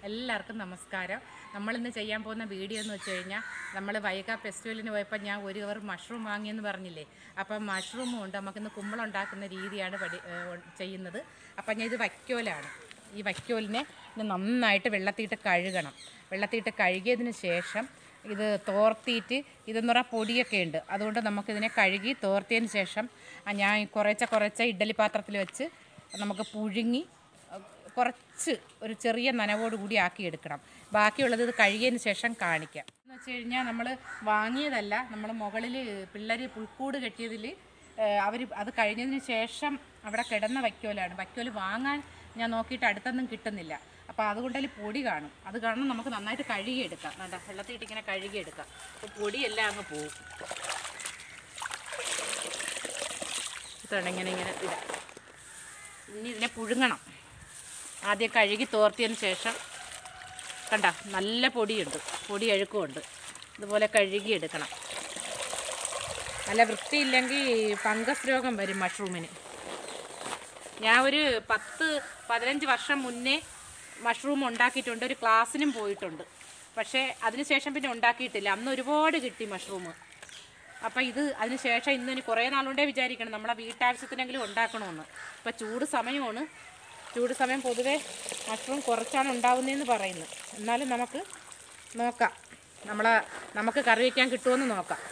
എല്ലാവർക്കും നമസ്കാരം നമ്മളിന്ന് ചെയ്യാൻ പോകുന്ന വീഡിയോ എന്ന് വെച്ച് കഴിഞ്ഞാൽ നമ്മൾ വൈക ഫെസ്റ്റിവലിന് പോയപ്പോൾ ഞാൻ ഒരു കവർ മഷ്റൂം വാങ്ങിയെന്ന് പറഞ്ഞില്ലേ അപ്പം മഷ്റൂമും ഉണ്ട് നമുക്കിന്ന് കുമ്പളം ഉണ്ടാക്കുന്ന രീതിയാണ് പഠി ഏഹ് ചെയ്യുന്നത് അപ്പം ഞാൻ ഇത് വൈക്കോലാണ് ഈ വൈക്കോലിനെ ഇത് നന്നായിട്ട് വെള്ളത്തിയിട്ട് കഴുകണം വെള്ളത്തിയിട്ട് കഴുകിയതിന് ശേഷം ഇത് തോർത്തിയിട്ട് ഇതെന്ന് പറഞ്ഞാൽ പൊടിയൊക്കെ ഉണ്ട് അതുകൊണ്ട് നമുക്കിതിനെ കഴുകി തോർത്തിയതിന് ശേഷം ആ ഞാൻ കുറേച്ച കുറച്ച് ഇഡ്ഡലി പാത്രത്തിൽ വെച്ച് നമുക്ക് പുഴുങ്ങി അഹ് കുറച്ച് ഒരു ചെറിയ നനവോട് കൂടി ആക്കി എടുക്കണം ബാക്കിയുള്ളത് ഇത് കഴുകിയതിന് ശേഷം കാണിക്കാം എന്ന് വെച്ച് കഴിഞ്ഞാൽ നമ്മൾ വാങ്ങിയതല്ല നമ്മൾ മുകളിൽ പിള്ളേർ പുൽക്കൂട് കെട്ടിയതിൽ അവർ അത് കഴിഞ്ഞതിന് ശേഷം അവിടെ കിടന്ന വൈക്കോലാണ് വൈക്കോല് വാങ്ങാൻ ഞാൻ നോക്കിയിട്ട് അടുത്തൊന്നും കിട്ടുന്നില്ല അപ്പോൾ അതുകൊണ്ട് അതിൽ പൊടി കാണും അത് കാരണം നമുക്ക് നന്നായിട്ട് കഴുകിയെടുക്കാം വേണ്ട വെള്ളത്തിയിട്ട് ഇങ്ങനെ കഴുകിയെടുക്കാം അപ്പോൾ പൊടിയെല്ലാം അങ്ങ് പോകും ഇതാണ് ഇങ്ങനെ ഇങ്ങനെ ഇടാം ഇനി ഇതിനെ പുഴുങ്ങണം ആദ്യം കഴുകി തോർത്തിയതിന് ശേഷം കണ്ട നല്ല പൊടിയുണ്ട് പൊടി അഴുക്കുമുണ്ട് ഇതുപോലെ കഴുകി എടുക്കണം നല്ല വൃത്തിയില്ലെങ്കിൽ ഫംഗസ് രോഗം വരും മഷ്റൂമിന് ഞാൻ ഒരു പത്ത് പതിനഞ്ച് വർഷം മുന്നേ മഷ്റൂം ഉണ്ടാക്കിയിട്ടുണ്ട് ഒരു ക്ലാസ്സിനും പോയിട്ടുണ്ട് പക്ഷേ അതിനുശേഷം പിന്നെ ഉണ്ടാക്കിയിട്ടില്ല അന്ന് ഒരുപാട് കിട്ടി മഷ്റൂം അപ്പം ഇത് അതിന് ശേഷം ഇന്ന് ഇനി കുറേ നാളുകൊണ്ടേ വിചാരിക്കണം നമ്മളെ വീട്ടാവശ്യത്തിനെങ്കിലും ഉണ്ടാക്കണമെന്ന് ഇപ്പം ചൂട് സമയമാണ് ചൂട് സമയം പൊതുവേ മഷ്റൂം കുറച്ചാണ് ഉണ്ടാവുന്നതെന്ന് പറയുന്നത് എന്നാലും നമുക്ക് നോക്കാം നമ്മളെ നമുക്ക് കറി വയ്ക്കാൻ കിട്ടുമെന്ന് നോക്കാം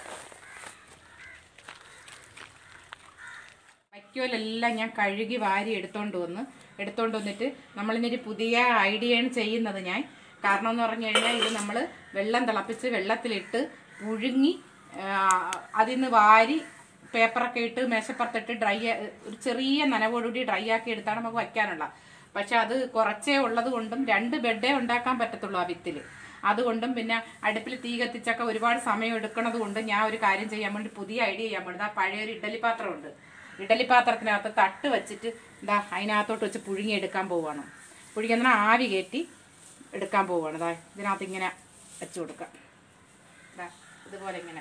വൈക്കോലെല്ലാം ഞാൻ കഴുകി വാരി എടുത്തോണ്ട് വന്ന് എടുത്തോണ്ട് വന്നിട്ട് നമ്മളിനൊരു പുതിയ ഐഡിയയാണ് ചെയ്യുന്നത് ഞാൻ കാരണം എന്ന് പറഞ്ഞു കഴിഞ്ഞാൽ ഇത് നമ്മൾ വെള്ളം തിളപ്പിച്ച് വെള്ളത്തിലിട്ട് പുഴുങ്ങി ആ, അതിൽ നിന്ന് വാരി പേപ്പറൊക്കെ ഇട്ട് മേശപ്പുറത്തിട്ട് ഡ്രൈ ഒരു ചെറിയ നനവോടുകൂടി ഡ്രൈ ആക്കി എടുത്താണ് നമുക്ക് വയ്ക്കാനുള്ള പക്ഷെ അത് കുറച്ചേ ഉള്ളത് കൊണ്ടും രണ്ട് ബെഡേ ഉണ്ടാക്കാൻ പറ്റത്തുള്ളൂ ആ വിത്തിൽ അതുകൊണ്ടും പിന്നെ അടുപ്പിൽ തീ കത്തിച്ചൊക്കെ ഒരുപാട് സമയം എടുക്കണത് കൊണ്ട് ഞാൻ ഒരു കാര്യം ചെയ്യാൻ വേണ്ടി പുതിയ ഐഡിയ ചെയ്യാൻ വേണ്ടി ആ പഴയൊരു ഇഡ്ഡലി പാത്രമുണ്ട് ഇഡ്ഡലി പാത്രത്തിനകത്ത് തട്ട് വെച്ചിട്ട് എന്താ അതിനകത്തോട്ട് വെച്ച് പുഴുങ്ങിയെടുക്കാൻ പോവാണ് പുഴുങ്ങിയെന്നാൽ ആവി കയറ്റി എടുക്കാൻ പോവാണ് ഇതാ ഇതിനകത്ത് ഇങ്ങനെ വെച്ച് കൊടുക്കാം ദാ ഇതുപോലെ ഇങ്ങനെ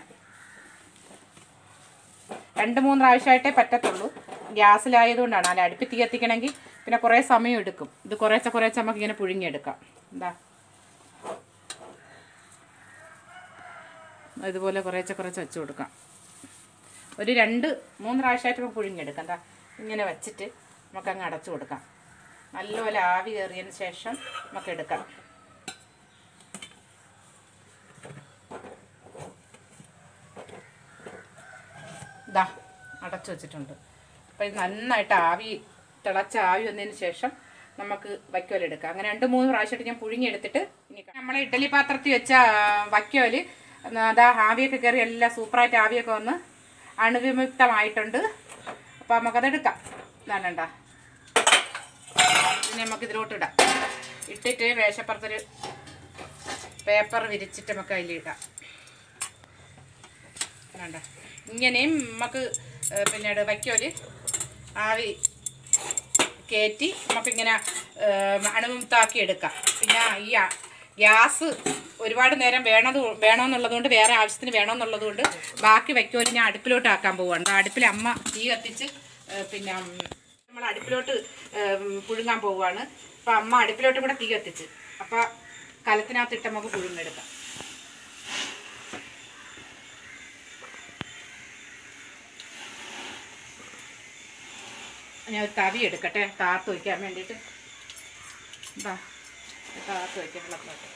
രണ്ട് മൂന്ന് പ്രാവശ്യമായിട്ടേ പറ്റത്തുള്ളൂ ഗ്യാസിലായതുകൊണ്ടാണ് അല്ല അടുപ്പിൽ തീ കത്തിക്കണമെങ്കിൽ പിന്നെ കുറേ സമയം എടുക്കും ഇത് കുറേശ്ശെ കുറേശ്ശെ നമുക്ക് ഇങ്ങനെ പുഴുങ്ങിയെടുക്കാം എന്താ ഇതുപോലെ കുറേശ്ശെ കുറച്ച് വെച്ച് കൊടുക്കാം ഒരു രണ്ട് മൂന്ന് പ്രാവശ്യമായിട്ട് നമുക്ക് പുഴുങ്ങിയെടുക്കാം എന്താ ഇങ്ങനെ വെച്ചിട്ട് നമുക്ക് അങ്ങ് അടച്ചു കൊടുക്കാം നല്ലപോലെ ആവി കയറിയതിന് ശേഷം നമുക്ക് എടുക്കാം ഇതാ അടച്ചു വെച്ചിട്ടുണ്ട് അപ്പം ഇത് നന്നായിട്ട് ആവി തിളച്ച ആവി വന്നതിന് ശേഷം നമുക്ക് വയ്ക്കോലെടുക്കാം അങ്ങനെ രണ്ട് മൂന്ന് പ്രാവശ്യമായിട്ട് ഞാൻ പുഴുങ്ങിയെടുത്തിട്ട് ഇനി നമ്മളെ ഇഡ്ഡലി പാത്രത്തിൽ വെച്ച വയ്ക്കോല് അതാ ആവിയൊക്കെ കയറി എല്ലാം സൂപ്പറായിട്ട് ആവിയൊക്കെ വന്ന് അണുവിമുക്തമായിട്ടുണ്ട് അപ്പോൾ നമുക്കതെടുക്കാം ഇതാണ്ട ഇതിനെ നമുക്ക് ഇതിലോട്ട് ഇടാം ഇട്ടിട്ട് മേശപ്പുറത്തൊരു പേപ്പർ വിരിച്ചിട്ട് നമുക്ക് അതിലിടാം വേണ്ട ഇങ്ങനെയും നമുക്ക് ഏ, പിന്നീട് വയ്ക്കോല് ആവി കയറ്റി നമുക്കിങ്ങനെ ഏ, അണുമുക്താക്കി എടുക്കാം പിന്നെ ഈ ആ- ഗ്യാസ് ഒരുപാട് നേരം വേണത് വേണമെന്നുള്ളത് കൊണ്ട് വേറെ ആവശ്യത്തിന് വേണമെന്നുള്ളത് കൊണ്ട് ബാക്കി വയ്ക്കോല് ഞാൻ അടുപ്പിലോട്ട് ആക്കാൻ പോവാണ് ദാ അടുപ്പിൽ അമ്മ തീ കത്തിച്ച് ഏ, പിന്നെ നമ്മൾ അടുപ്പിലോട്ട് ഏ, പുഴുങ്ങാൻ പോവുകയാണ് അപ്പം അമ്മ അടുപ്പിലോട്ടും കൂടെ തീ കത്തിച്ച് അപ്പം കലത്തിനകത്തിട്ട് നമുക്ക് പുഴുങ്ങെടുക്കാം ഞാൻ ഒരു തവി എടുക്കട്ടെ താർത്ത് വയ്ക്കാൻ വേണ്ടിയിട്ട് എന്താ താർത്ത് വയ്ക്കാൻ വെള്ളത്തിലോട്ട്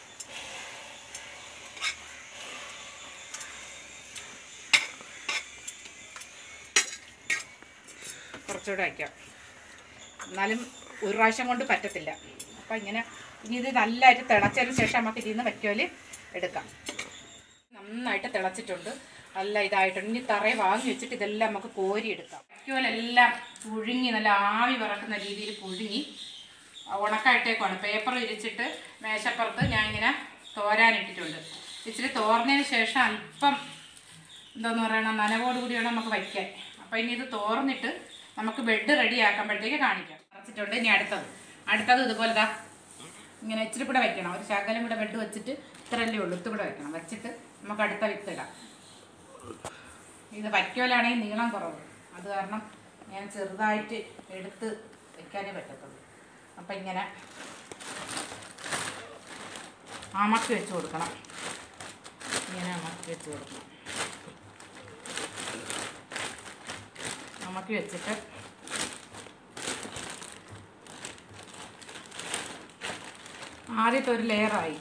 കുറച്ചുകൂടെ വയ്ക്കാം എന്നാലും ഒരു പ്രാവശ്യം കൊണ്ട് പറ്റത്തില്ല അപ്പം ഇങ്ങനെ ഇനി ഇത് നല്ലതായിട്ട് തിളച്ചതിന് ശേഷം നമുക്ക് ഇതിൽ നിന്ന് വയ്ക്കോല് എടുക്കാം നന്നായിട്ട് തിളച്ചിട്ടുണ്ട് നല്ല ഇതായിട്ടുണ്ട് ഇനി തറയെ വാങ്ങി വെച്ചിട്ട് ഇതെല്ലാം നമുക്ക് കോരി എടുക്കാം വയ്ക്കോലെല്ലാം പുഴുങ്ങി നല്ല ആവി പറക്കുന്ന രീതിയിൽ പുഴുങ്ങി ഉണക്കായിട്ടേക്കാണ് പേപ്പർ വിരിച്ചിട്ട് മേശപ്പുറത്ത് ഞാൻ ഇങ്ങനെ തോരാനിട്ടിട്ടുണ്ട് ഇച്ചിരി തോർന്നതിന് ശേഷം അല്പം എന്താന്ന് പറയണം നനവോടുകൂടി വേണം നമുക്ക് വയ്ക്കാൻ അപ്പം ഇനി ഇത് തോർന്നിട്ട് നമുക്ക് ബെഡ് റെഡി ആക്കുമ്പോഴത്തേക്ക് കാണിക്കാം അടച്ചിട്ടുണ്ട് ഇനി അടുത്തത് അടുത്തത് ഇതുപോലെ ദാ ഇങ്ങനെ ഇച്ചിരി കൂടെ വെക്കണം ഒരു ശകലം കൂടെ ബെഡ് വെച്ചിട്ട് ഇത്രയല്ലേ ഉള്ളൂ ഇത്ത് കൂടെ വെക്കണം വെച്ചിട്ട് നമുക്ക് അടുത്ത വിത്തിടാം ഇത് വയ്ക്കോലാണെങ്കിൽ നീളം കുറവ് അത് കാരണം ഞാൻ ചെറുതായിട്ട് എടുത്ത് വെക്കാനേ പറ്റത്തുള്ളൂ അപ്പം ഇങ്ങനെ അമക്കി വെച്ച് കൊടുക്കണം ഇങ്ങനെ അമക്കി വെച്ച് കൊടുക്കണം അമക്കി വെച്ചിട്ട് ആദ്യത്തെ ഒരു ലെയറായി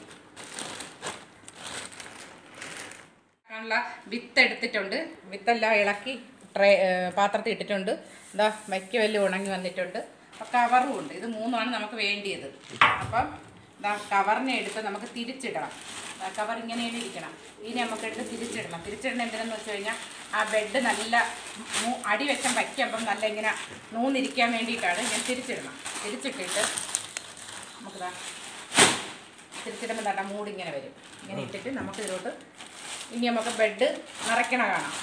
ുള്ള വിത്ത് എടുത്തിട്ടുണ്ട് വിത്തെല്ലാം ഇളക്കി ട്രേ ഏർ പാത്രത്തിൽ ഇട്ടിട്ടുണ്ട് എന്താ വയ്ക്ക വലിയ ഉണങ്ങി വന്നിട്ടുണ്ട് അപ്പം കവറും ഉണ്ട് ഇത് മൂന്നുമാണ് നമുക്ക് വേണ്ടിയത് അപ്പം എന്താ കവറിനെ എടുത്ത് നമുക്ക് തിരിച്ചിടണം ആ കവർ ഇങ്ങനെയാണ് ഇരിക്കണം ഇനി നമുക്ക് എടുത്ത് തിരിച്ചിടണം തിരിച്ചിടണം എന്തിനെന്ന് വെച്ച് കഴിഞ്ഞാൽ ആ ബെഡ് നല്ല മൂ- അടി വെച്ചാൽ വയ്ക്കുമ്പം നല്ല ഇങ്ങനെ നൂന്നിരിക്കാൻ വേണ്ടിയിട്ടാണ് ഞാൻ തിരിച്ചിടണം തിരിച്ചിട്ടിട്ട് നമുക്കിതാ തിരിച്ചിടുമ്പോൾ തട്ട മൂടിങ്ങനെ വരും ഇങ്ങനെ ഇട്ടിട്ട് നമുക്ക് ഇതിലോട്ട് ഇനി നമുക്ക് ബെഡ് നിറയ്ക്കണ കാണാം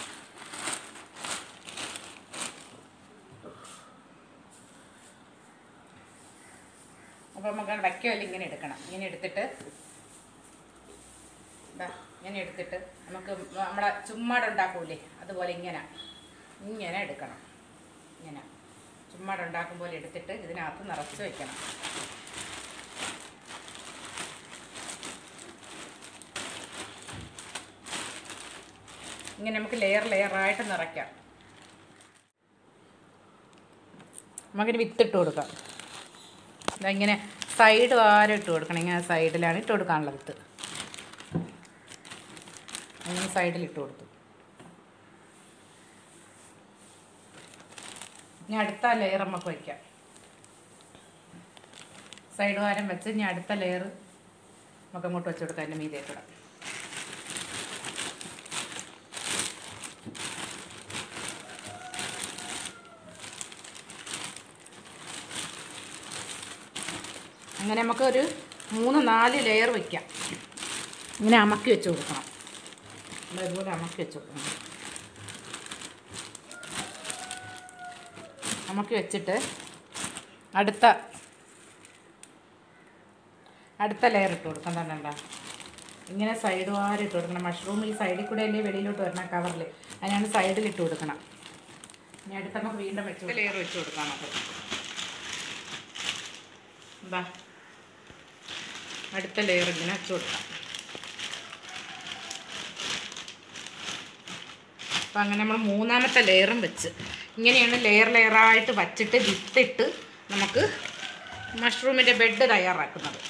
അപ്പോൾ നമുക്ക് വയ്ക്കുമല്ലോ ഇങ്ങനെ എടുക്കണം ഇങ്ങനെ എടുത്തിട്ട് ദാ ഇങ്ങനെ എടുത്തിട്ട് നമുക്ക് നമ്മുടെ ചുമ്മാടുണ്ടാക്കൂലേ അതുപോലെ ഇങ്ങനെ ഇങ്ങനെ എടുക്കണം ഇങ്ങനെ ചുമ്മാടുണ്ടാക്കും പോലെ എടുത്തിട്ട് ഇതിനകത്ത് നിറച്ച് വെക്കണം ഇങ്ങനെ നമുക്ക് ലെയർ ലെയറായിട്ട് നിറയ്ക്കാം നമുക്കിനി വിത്തിട്ട് കൊടുക്കാം ദാ ഇങ്ങനെ സൈഡ് വാരം ഇട്ട് കൊടുക്കണം ഇങ്ങനെ സൈഡിലാണ് ഇട്ട് കൊടുക്കാനുള്ള വിത്ത് അങ്ങനെ സൈഡിൽ ഇട്ട് കൊടുത്തു ഇനി അടുത്ത ലെയർ നമുക്ക് വയ്ക്കാം സൈഡ് വാരം വെച്ച് ഇനി അടുത്ത ലെയർ നമുക്ക് അങ്ങോട്ട് വെച്ച് കൊടുക്കാം അതിൻ്റെ മീതേക്ക് ഇടാം അങ്ങനെ നമുക്ക് ഒരു മൂന്ന് നാല് ലെയർ വയ്ക്കാം ഇങ്ങനെ അമക്കി വെച്ച് കൊടുക്കണം നമ്മൾ ഇതുപോലെ അമക്കി വെച്ച് കൊടുക്കണം അമക്കി വെച്ചിട്ട് അടുത്ത അടുത്ത ലെയർ ഇട്ട് കൊടുക്കാം തന്നെ ഇങ്ങനെ സൈഡ് വാരം ഇട്ട് കൊടുക്കണം മഷ്റൂം ഈ സൈഡിൽ കൂടെ അല്ലേ വെളിയിലോട്ട് വരണം കവറിൽ അതിനാണ് സൈഡിൽ ഇട്ട് കൊടുക്കണം ഇനി അടുത്ത നമുക്ക് വീണ്ടും വെച്ച് ലെയർ വെച്ച് കൊടുക്കാം നമുക്ക് എന്താ അടുത്ത ലെയർ ഇങ്ങനെ വെച്ച് കൊടുക്കാം അപ്പം അങ്ങനെ നമ്മൾ മൂന്നാമത്തെ ലെയറും വെച്ച് ഇങ്ങനെയാണ് ലെയർ ലെയറായിട്ട് വച്ചിട്ട് വിത്തിട്ട് നമുക്ക് മഷ്റൂമിൻ്റെ ബെഡ് തയ്യാറാക്കുന്നത്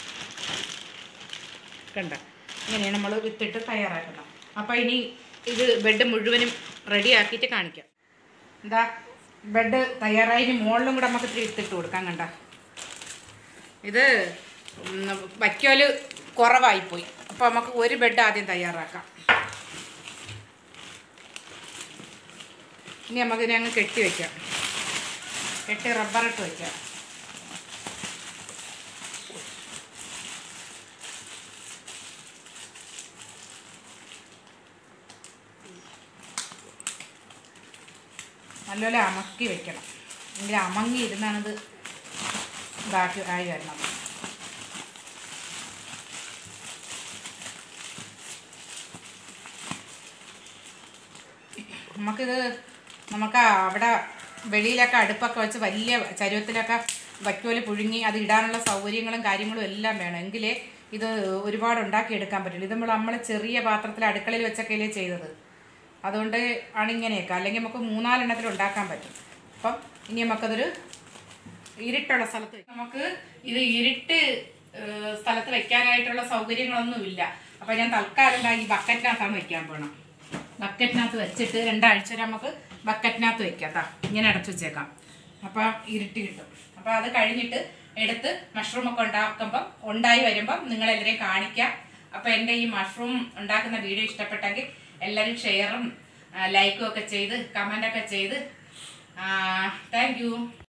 കണ്ട ഇങ്ങനെയാണ് നമ്മൾ വിത്തിട്ട് തയ്യാറാക്കുന്നത് അപ്പോൾ ഇനി ഇത് ബെഡ് മുഴുവനും റെഡി ആക്കിയിട്ട് കാണിക്കാം എന്താ ബെഡ് തയ്യാറായി ഇനി മുകളിലും കൂടെ നമുക്ക് ഇത്തിരി വിത്തിട്ട് കൊടുക്കാം കണ്ട ഇത് ഉം, വയ്ക്കോല് കുറവായിപ്പോയി അപ്പോൾ നമുക്ക് ഒരു ബെഡ് ആദ്യം തയ്യാറാക്കാം ഇനി നമുക്കിതിനെ അങ്ങ് കെട്ടി വയ്ക്കാം കെട്ടി റബ്ബറിട്ട് വയ്ക്കാം നല്ലപോലെ അമക്കി വെക്കണം എങ്കിൽ അമങ്ങി ഇരുന്നാണിത് ഇതാക്കി ആയി വരണം നമുക്കിത് നമുക്ക് അവിടെ വെളിയിലൊക്കെ അടുപ്പൊക്കെ വെച്ച് വലിയ ചരുവത്തിലൊക്കെ വയ്ക്കോല് പുഴുങ്ങി അത് ഇടാനുള്ള സൗകര്യങ്ങളും കാര്യങ്ങളും എല്ലാം വേണം എങ്കിലേ ഇത് ഒരുപാട് ഉണ്ടാക്കിയെടുക്കാൻ പറ്റുള്ളൂ ഇത് നമ്മൾ നമ്മൾ ചെറിയ പാത്രത്തിൽ അടുക്കളയിൽ വെച്ചൊക്കെയല്ലേ ചെയ്തത് അതുകൊണ്ട് ആണ് ഇങ്ങനെയൊക്കെ അല്ലെങ്കിൽ നമുക്ക് മൂന്നാലെണ്ണത്തിൽ ഉണ്ടാക്കാൻ പറ്റും അപ്പം ഇനി നമുക്കതൊരു ഇരുട്ടുള്ള സ്ഥലത്ത് വെക്കാം. നമുക്ക് ഇത് ഇരുട്ട് ഏഹ്, സ്ഥലത്ത് വെക്കാനായിട്ടുള്ള സൗകര്യങ്ങളൊന്നും ഇല്ല അപ്പം ഞാൻ തൽക്കാലം ദാ ഈ ബക്കറ്റിനകത്താണ് വെക്കാൻ പോകണം ബക്കറ്റിനകത്ത് വെച്ചിട്ട് രണ്ടാഴ്ച വരെ നമുക്ക് ബക്കറ്റിനകത്ത് വെക്കാം കേട്ടോ ഇങ്ങനെ അടച്ചു വെച്ചേക്കാം അപ്പം ഇരുട്ട് കിട്ടും അപ്പം അത് കഴിഞ്ഞിട്ട് എടുത്ത് മഷ്റൂം ഒക്കെ ഉണ്ടാക്കുമ്പം ഉണ്ടായി വരുമ്പം നിങ്ങളെല്ലാവരെയും കാണിക്കാം അപ്പോൾ എൻ്റെ ഈ മഷ്റൂം ഉണ്ടാക്കുന്ന വീഡിയോ ഇഷ്ടപ്പെട്ടെങ്കിൽ എല്ലാവരും ഷെയറും ലൈക്കും ഒക്കെ ചെയ്ത് കമൻ്റൊക്കെ ചെയ്ത് താങ്ക് യു